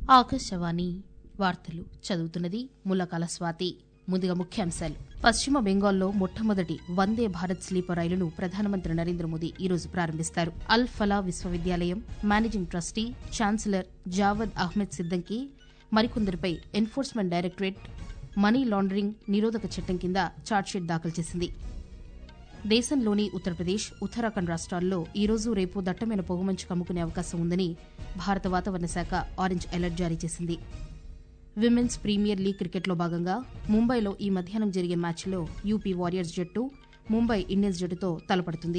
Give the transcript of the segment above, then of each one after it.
ఆకాశవాణి వార్తలు చదువుతున్నది ముల్లకాల స్వాతి ముందుగా ముఖ్యాంశాలు పశ్చిమ బెంగాల్లో మొట్టమొదటి వందే భారత్ స్లీపర్ రైలును ప్రధానమంత్రి నరేంద్ర మోదీ ఈరోజు ప్రారంభిస్తారు అల్ ఫలా విశ్వవిద్యాలయం managing trustee chancellor Jawad Ahmed Siddiqui మరికొందరిపై ఎన్ఫోర్స్మెంట్ డైరెక్టరేట్ మనీ లాండరింగ్ నిరోధక చట్టం కింద ఛార్జ్షీట్ దాఖలు చేసింది దేశంలోని ఉత్తరప్రదేశ్ ఉత్తరాఖండ్ రాష్ట్రాల్లో ఈరోజు రేపు దట్టమైన పొగమంచు కమ్ముకునే అవకాశం ఉందని భారత వాతావరణ శాఖ ఆరెంజ్ అలర్ట్ జారీ చేసింది విమెన్స్ ప్రీమియర్ లీగ్ క్రికెట్లో భాగంగా ముంబైలో ఈ మధ్యాహ్నం జరిగే మ్యాచ్లో యూపీ వారియర్స్ జట్టు ముంబై ఇండియన్స్ జట్టుతో తలపడుతుంది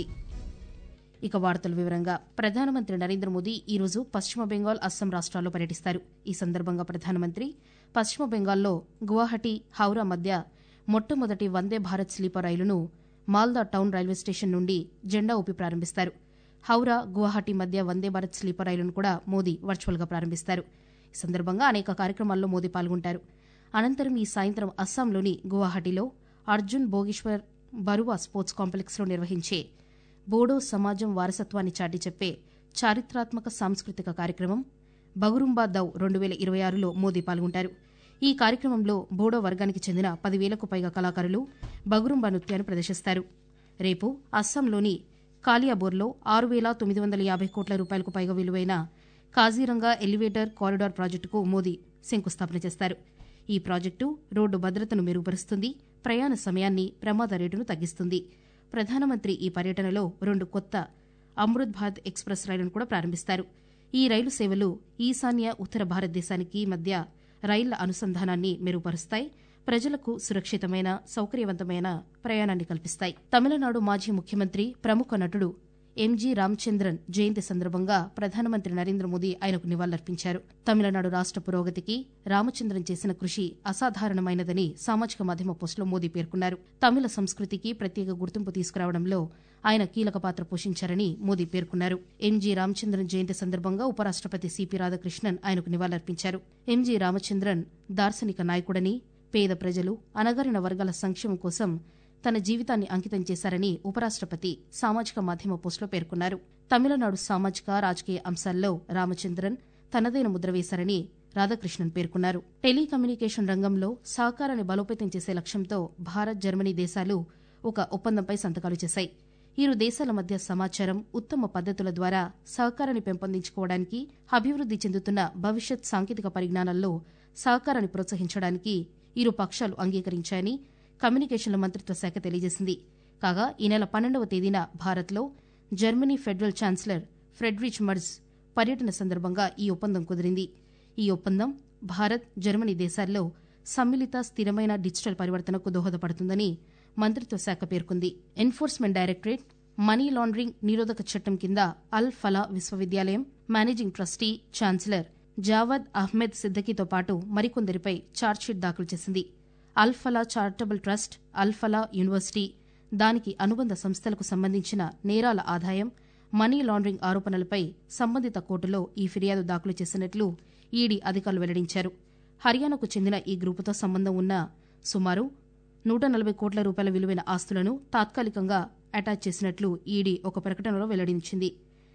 ఇక వార్తల వివరంగా ప్రధానమంత్రి నరేంద్ర మోదీ ఈరోజు పశ్చిమ బెంగాల్ అస్సాం రాష్ట్రాల్లో పర్యటిస్తారు ఈ సందర్భంగా ప్రధానమంత్రి పశ్చిమ బెంగాల్లో గువాహటి హౌరా మధ్య మొట్టమొదటి వందే భారత్ స్లీపర్ రైలును మాల్దా టౌన్ రైల్వే స్టేషన్ నుండి జెండా ఊపి ప్రారంభిస్తారు హౌరా గువాహటి మధ్య వందే భారత్ స్లీపర్ రైలును కూడా మోదీ వర్చువల్గా ప్రారంభిస్తారు ఈ సందర్భంగా అనేక కార్యక్రమాల్లో మోదీ పాల్గొంటారు అనంతరం ఈ సాయంత్రం అస్సాంలోని గువాహటిలో అర్జున్ భోగేశ్వర్ బరువా స్పోర్ట్స్ కాంప్లెక్స్లో నిర్వహించే బోడో సమాజం వారసత్వాన్ని చాటి చెప్పే చారిత్రాత్మక సాంస్కృతిక కార్యక్రమం బగురుంబా దౌ రెండు వేల ఇరవై ఆరులో మోదీ పాల్గొంటారు ఈ కార్యక్రమంలో బోడో వర్గానికి చెందిన పదివేలకు పైగా కళాకారులు బగురుంబా నృత్యాన్ని ప్రదర్శిస్తారు రేపు అస్సాంలోని కాలియాబోర్లో ఆరు వేల తొమ్మిది వందల యాభై కోట్ల రూపాయలకు పైగా విలువైన కాజీరంగా ఎలివేటర్ కారిడార్ ప్రాజెక్టుకు మోదీ శంకుస్థాపన చేస్తారు ఈ ప్రాజెక్టు రోడ్డు భద్రతను మెరుగుపరుస్తుంది ప్రయాణ సమయాన్ని ప్రమాద రేటును తగ్గిస్తుంది ప్రధానమంత్రి ఈ పర్యటనలో రెండు కొత్త అమృత్ భారత్ ఎక్స్ప్రెస్ రైలును కూడా ప్రారంభిస్తారు ఈ రైలు సేవలు ఈశాన్య ఉత్తర భారతదేశానికి మధ్య రైళ్ల అనుసంధానాన్ని మెరుగుపరుస్తాయి ప్రజలకు సురక్షితమైన సౌకర్యవంతమైన ప్రయాణాన్ని కల్పిస్తాయి తమిళనాడు మాజీ ముఖ్యమంత్రి ప్రముఖ నటుడు ఎంజీ రామచంద్రన్ జయంతి సందర్భంగా ప్రధానమంత్రి నరేంద్ర మోదీ ఆయనకు నివాళులర్పించారు తమిళనాడు రాష్ట పురోగతికి రామచంద్రన్ చేసిన కృషి అసాధారణమైనదని సామాజిక మాధ్యమ పోస్టులో మోదీ పేర్కొన్నారు తమిళ సంస్కృతికి ప్రత్యేక గుర్తింపు తీసుకురావడంలో ఆయన కీలక పాత్ర పోషించారని మోదీ పేర్కొన్నారు ఎంజీ రామచంద్రన్ జయంతి సందర్భంగా ఉపరాష్టపతి సిపి రాధాకృష్ణన్ ఆయనకు నివాళులర్పించారు ఎంజీ రామచంద్రన్ దార్శనిక నాయకుడని పేద ప్రజలు అనగారిన వర్గాల సంక్షేమం కోసం తన జీవితాన్ని అంకితం చేశారని ఉపరాష్టపతి సామాజిక మాధ్యమ పోస్టులో పేర్కొన్నారు తమిళనాడు సామాజిక రాజకీయ అంశాల్లో రామచంద్రన్ తనదైన ముద్ర వేశారని రాధాకృష్ణన్ పేర్కొన్నారు టెలికమ్యూనికేషన్ రంగంలో సహకారాన్ని బలోపేతం చేసే లక్ష్యంతో భారత్ జర్మనీ దేశాలు ఒక ఒప్పందంపై సంతకాలు చేశాయి ఇరు దేశాల మధ్య సమాచారం ఉత్తమ పద్దతుల ద్వారా సహకారాన్ని పెంపొందించుకోవడానికి అభివృద్ది చెందుతున్న భవిష్యత్ సాంకేతిక పరిజ్ఞానాల్లో సహకారాన్ని ప్రోత్సహించడానికి ఇరు పక్షాలు అంగీకరించాయని కమ్యూనికేషన్ల మంత్రిత్వ శాఖ తెలియజేసింది కాగా ఈ నెల పన్నెండవ తేదీన భారత్లో Germany federal chancellor Friedrich Merz పర్యటన సందర్భంగా ఈ ఒప్పందం కుదిరింది ఈ ఒప్పందం భారత్ జర్మనీ దేశాల్లో సమ్మిళిత స్థిరమైన డిజిటల్ పరివర్తనకు దోహదపడుతుందని మంత్రిత్వ శాఖ పేర్కొంది ఎన్ఫోర్స్మెంట్ డైరెక్టరేట్ మనీ లాండరింగ్ నిరోధక చట్టం కింద అల్ ఫలా విశ్వవిద్యాలయం managing trustee chancellor Jawad Ahmed సిద్దకీతో పాటు మరికొందరిపై ఛార్జ్షీట్ దాఖలు చేసింది Al Falah charitable trust Al Falah university దానికి అనుబంధ సంస్థలకు సంబంధించిన నేరాల ఆదాయం మనీ లాండరింగ్ ఆరోపణలపై సంబంధిత కోర్టులో ఈ ఫిర్యాదు దాఖలు చేసినట్లు ఈడీ అధికారులు వెల్లడించారు హర్యానాకు చెందిన ఈ గ్రూపుతో సంబంధం ఉన్న సుమారు నూట నలభై కోట్ల రూపాయల విలువైన ఆస్తులను తాత్కాలికంగా అటాచ్ చేసినట్లు ఈడీ ఒక ప్రకటనలో వెల్లడించింది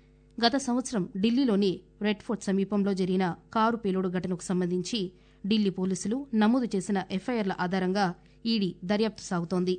గత సంవత్సరం ఢిల్లీలోని రెడ్ ఫోర్ట్ సమీపంలో జరిగిన కారు పేలుడు ఘటనకు సంబంధించి ఢిల్లీ పోలీసులు నమోదు చేసిన ఎఫ్ఐఆర్ల ఆధారంగా ఈడీ దర్యాప్తు సాగుతోంది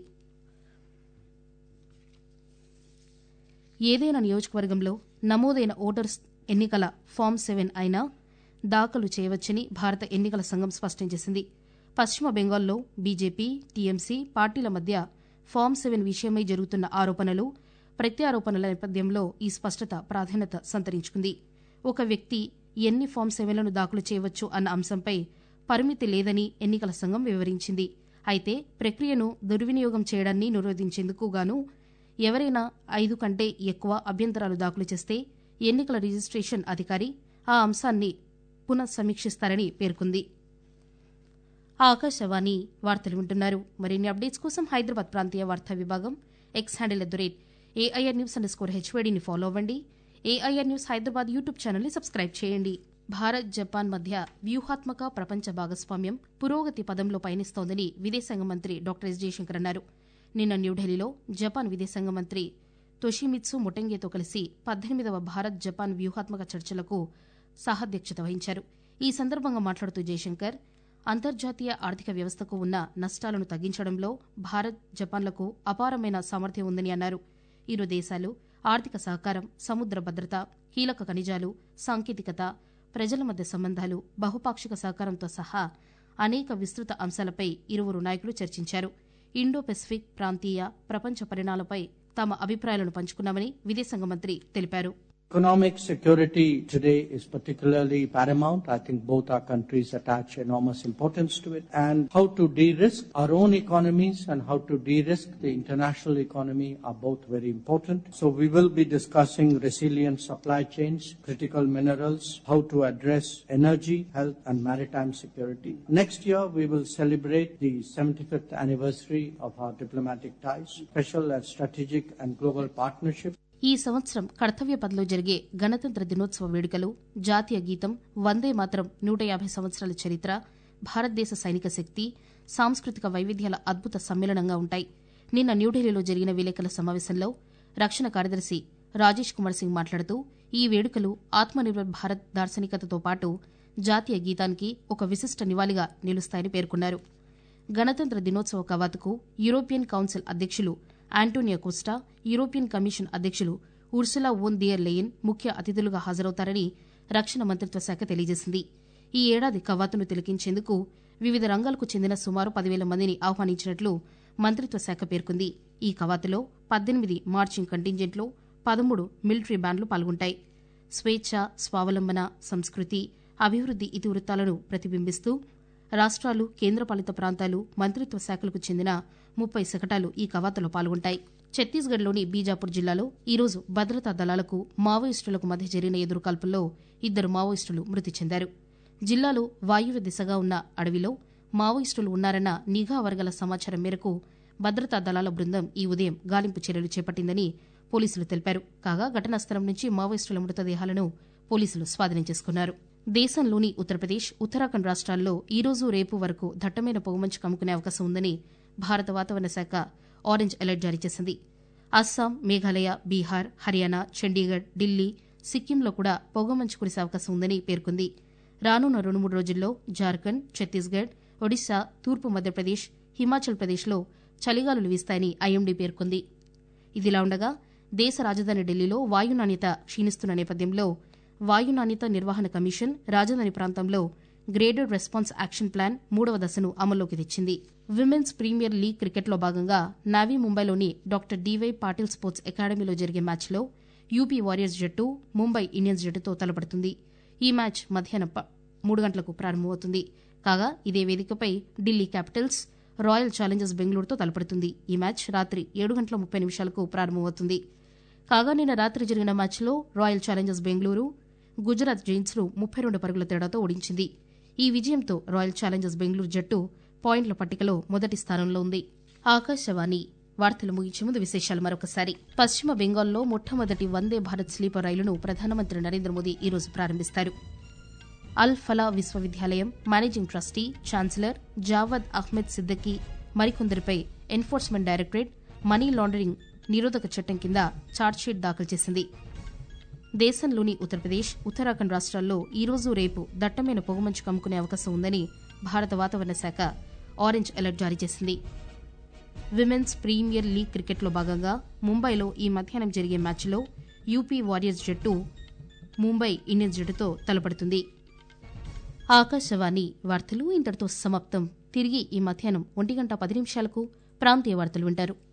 ఏదైనా నియోజకవర్గంలో నమోదైన ఓటర్స్ ఎన్నికల ఫామ్ సెవెన్ అయినా దాఖలు చేయవచ్చని భారత ఎన్నికల సంఘం స్పష్టం చేసింది పశ్చిమ బెంగాల్లో బీజేపీ టీఎంసీ పార్టీల మధ్య ఫామ్ సెవెన్ విషయమై జరుగుతున్న ఆరోపణలు ప్రత్యారోపణల నేపథ్యంలో ఈ స్పష్టత ప్రాధాన్యత సంతరించుకుంది ఒక వ్యక్తి ఎన్ని ఫామ్ సెవెన్లను దాఖలు చేయవచ్చు అన్న అంశంపై పరిమితి లేదని ఎన్నికల సంఘం వివరించింది అయితే ప్రక్రియను దుర్వినియోగం చేయడాన్ని నిరోధించేందుకు గాను ఎవరైనా ఐదు కంటే ఎక్కువ అభ్యంతరాలు దాఖలు చేస్తే ఎన్నికల రిజిస్ట్రేషన్ అధికారి ఆ అంశాన్ని పునఃసమీక్షిస్తారని పేర్కొంది ఆకాశవాణి వార్తలు వింటున్నారు మరిన్ని అప్డేట్స్ కోసం హైదరాబాద్ ప్రాంతీయ వార్తా విభాగం X handle at the rate AIR news underscore హెచ్వేడిని ఫాలో అవ్వండి ఏఐఆర్ న్యూస్ హైదరాబాద్ యూట్యూబ్ ఛానల్ని సబ్స్క్రైబ్ చేయండి భారత్ జపాన్ మధ్య వ్యూహాత్మక ప్రపంచ భాగస్వామ్యం పురోగతి పదంలో పయనిస్తోందని విదేశాంగ మంత్రి డాక్టర్ ఎస్ జయశంకర్ అన్నారు నిన్న న్యూఢిల్లీలో జపాన్ విదేశాంగ మంత్రి తొషిమిత్సు మొటెంగేతో కలిసి పద్దెనిమిదవ భారత్ జపాన్ వ్యూహాత్మక చర్చలకు సహాధ్యక్షత వహించారు ఈ సందర్భంగా మాట్లాడుతూ జయశంకర్ అంతర్జాతీయ ఆర్థిక వ్యవస్థకు ఉన్న నష్టాలను తగ్గించడంలో భారత్ జపాన్లకు అపారమైన సామర్థ్యం ఉందని అన్నారు ఇరు దేశాలు ఆర్థిక సహకారం సముద్ర భద్రత కీలక ఖనిజాలు సాంకేతికత ప్రజల మధ్య సంబంధాలు బహుపాక్షిక సహకారంతో సహా అనేక విస్తృత అంశాలపై ఇరువురు నాయకులు చర్చించారు ఇండో పెసిఫిక్ ప్రాంతీయ ప్రపంచ పరిణామాలపై తమ అభిప్రాయాలను పంచుకున్నామని విదేశాంగ మంత్రి తెలిపారు Economic security today is particularly paramount. I think both our countries attach enormous importance to it. And how to de-risk our own economies and how to de-risk the international economy are both very important. So we will be discussing resilient supply chains, critical minerals, how to address energy, health and maritime security. Next year we will celebrate the 75th anniversary of our diplomatic ties, special and strategic and global partnership. ఈ సంవత్సరం కర్తవ్య పథలో జరిగే గణతంత్ర దినోత్సవ వేడుకలు జాతీయ గీతం వందే మాత్రం నూట యాభై సంవత్సరాల చరిత్ర భారతదేశ సైనిక శక్తి సాంస్కృతిక వైవిధ్యాల అద్భుత సమ్మేళనంగా ఉంటాయి నిన్న న్యూఢిల్లీలో జరిగిన విలేకరుల సమావేశంలో రక్షణ కార్యదర్శి రాజేష్ కుమార్ సింగ్ మాట్లాడుతూ ఈ వేడుకలు ఆత్మనిర్భర్ భారత్ దార్శనికతతో పాటు జాతీయ గీతానికి ఒక విశిష్ట నివాళిగా నిలుస్తాయని పేర్కొన్నారు గణతంత్ర దినోత్సవ కవాతుకు యూరోపియన్ కౌన్సిల్ అధ్యక్షులు ఆంటోనియో కోస్టా యూరోపియన్ కమిషన్ అధ్యక్షులు ఉర్సులా ఓన్ దియర్ లెయిన్ ముఖ్య అతిథులుగా హాజరవుతారని రక్షణ మంత్రిత్వ శాఖ తెలియజేసింది ఈ ఏడాది కవాతును తిలకించేందుకు వివిధ రంగాలకు చెందిన సుమారు పదివేల మందిని ఆహ్వానించినట్లు మంత్రిత్వ శాఖ పేర్కొంది ఈ కవాతులో పద్దెనిమిది మార్చింగ్ కంటింజెంట్లు పదమూడు మిలిటరీ బ్యాండ్లు పాల్గొంటాయి స్వేచ్ఛ స్వావలంబన సంస్కృతి అభివృద్ది ఇతివృత్తాలను ప్రతిబింబిస్తూ రాష్ట్రాలు కేంద్రపాలిత ప్రాంతాలు మంత్రిత్వ శాఖలకు చెందిన ముప్పై శకటాలు ఈ కవాతులో పాల్గొంటాయి ఛత్తీస్గఢ్లోని బీజాపూర్ జిల్లాలో ఈరోజు భద్రతా దళాలకు మావోయిస్టులకు మధ్య జరిగిన ఎదురుకాల్పుల్లో ఇద్దరు మావోయిస్టులు మృతి చెందారు జిల్లాలో వాయువ్య దిశగా ఉన్న అడవిలో మావోయిస్టులు ఉన్నారన్న నిఘా వర్గాల సమాచారం మేరకు భద్రతా దళాల బృందం ఈ ఉదయం గాలింపు చర్యలు చేపట్టిందని పోలీసులు తెలిపారు కాగా ఘటనా స్థలం నుంచి మావోయిస్టుల మృతదేహాలను పోలీసులు స్వాధీనం చేసుకున్నారు దేశంలోని ఉత్తరప్రదేశ్ ఉత్తరాఖండ్ రాష్ట్రాల్లో ఈ రోజు రేపు వరకు దట్టమైన పొగమంచు కమ్ముకునే అవకాశం ఉందని భారత వాతావరణ శాఖ ఆరెంజ్ అలర్ట్ జారీ చేసింది అస్సాం మేఘాలయ బీహార్ హర్యానా చండీగఢ్ ఢిల్లీ సిక్కింలో కూడా పొగమంచు కురిసే అవకాశం ఉందని పేర్కొంది రానున్న రెండు మూడు రోజుల్లో జార్ఖండ్ ఛత్తీస్గఢ్ ఒడిశా తూర్పు మధ్యప్రదేశ్ హిమాచల్ ప్రదేశ్లో చలిగాలులు వీస్తాయని ఐఎండీ పేర్కొంది ఇదిలా ఉండగా దేశ రాజధాని ఢిల్లీలో వాయు నాణ్యత క్షీణిస్తున్న నేపథ్యంలో వాయు నాణ్యత నిర్వహణ కమిషన్ రాజధాని ప్రాంతంలో గ్రేడెడ్ రెస్పాన్స్ యాక్షన్ ప్లాన్ మూడవ దశను అమల్లోకి తెచ్చింది విమెన్స్ ప్రీమియర్ లీగ్ క్రికెట్లో భాగంగా నావీ ముంబైలోని డాక్టర్ డీవై పాటిల్ స్పోర్ట్స్ అకాడమీలో జరిగే మ్యాచ్లో యూపీ వారియర్స్ జట్టు ముంబై ఇండియన్స్ జట్టుతో తలపడుతుంది ఈ మ్యాచ్ మధ్యాహ్నం ప- మూడు గంటలకు ప్రారంభమవుతుంది కాగా ఇదే వేదికపై ఢిల్లీ క్యాపిటల్స్ రాయల్ ఛాలెంజర్స్ బెంగళూరుతో తలపడుతుంది ఈ మ్యాచ్ రాత్రి ఏడు గంటల ముప్పై నిమిషాలకు ప్రారంభమవుతుంది కాగా నిన్న రాత్రి జరిగిన మ్యాచ్లో రాయల్ ఛాలెంజర్స్ బెంగళూరు గుజరాత్ జైన్స్ను ముప్పై రెండు పరుగుల తేడాతో ఓడించింది ఈ విజయంతో రాయల్ ఛాలెంజర్స్ బెంగళూరు జట్టు పాయింట్ల పట్టికలో మొదటి స్థానంలో ఉంది ఆకాశవాణి వార్తలు ముగించే ముందు విశేషాలు మరొకసారి పశ్చిమ బెంగాల్లో మొట్టమొదటి వందే భారత్ స్లీపర్ రైలును ప్రధానమంత్రి నరేంద్ర మోదీ ఈరోజు ప్రారంభిస్తారు అల్ ఫలా విశ్వవిద్యాలయం managing trustee chancellor Jawad Ahmed Siddiqui మరికొందరిపై ఎన్ఫోర్స్మెంట్ డైరెక్టరేట్ మనీ లాండరింగ్ నిరోధక చట్టం కింద ఛార్జ్షీట్ దాఖలు చేసింది దేశంలోని ఉత్తరప్రదేశ్ ఉత్తరాఖండ్ రాష్ట్రాల్లో ఈ రోజు రేపు దట్టమైన పొగమంచు కమ్ముకునే అవకాశం ఉందని భారత వాతావరణ శాఖ ఆరెంజ్ అలర్ట్ జారీ చేసింది విమెన్స్ ప్రీమియర్ లీగ్ క్రికెట్లో భాగంగా ముంబైలో ఈ మధ్యాహ్నం జరిగే మ్యాచ్లో యూపీ వారియర్స్ జట్టు ముంబై ఇండియన్స్ జట్టుతో తలపడుతుంది ఆకాశవాణి వార్తలు ఇంతటితో సమాప్తం తిరిగి ఈ మధ్యాహ్నం ఒంటి గంట పది నిమిషాలకు ప్రాంతీయ వార్తలు వింటారు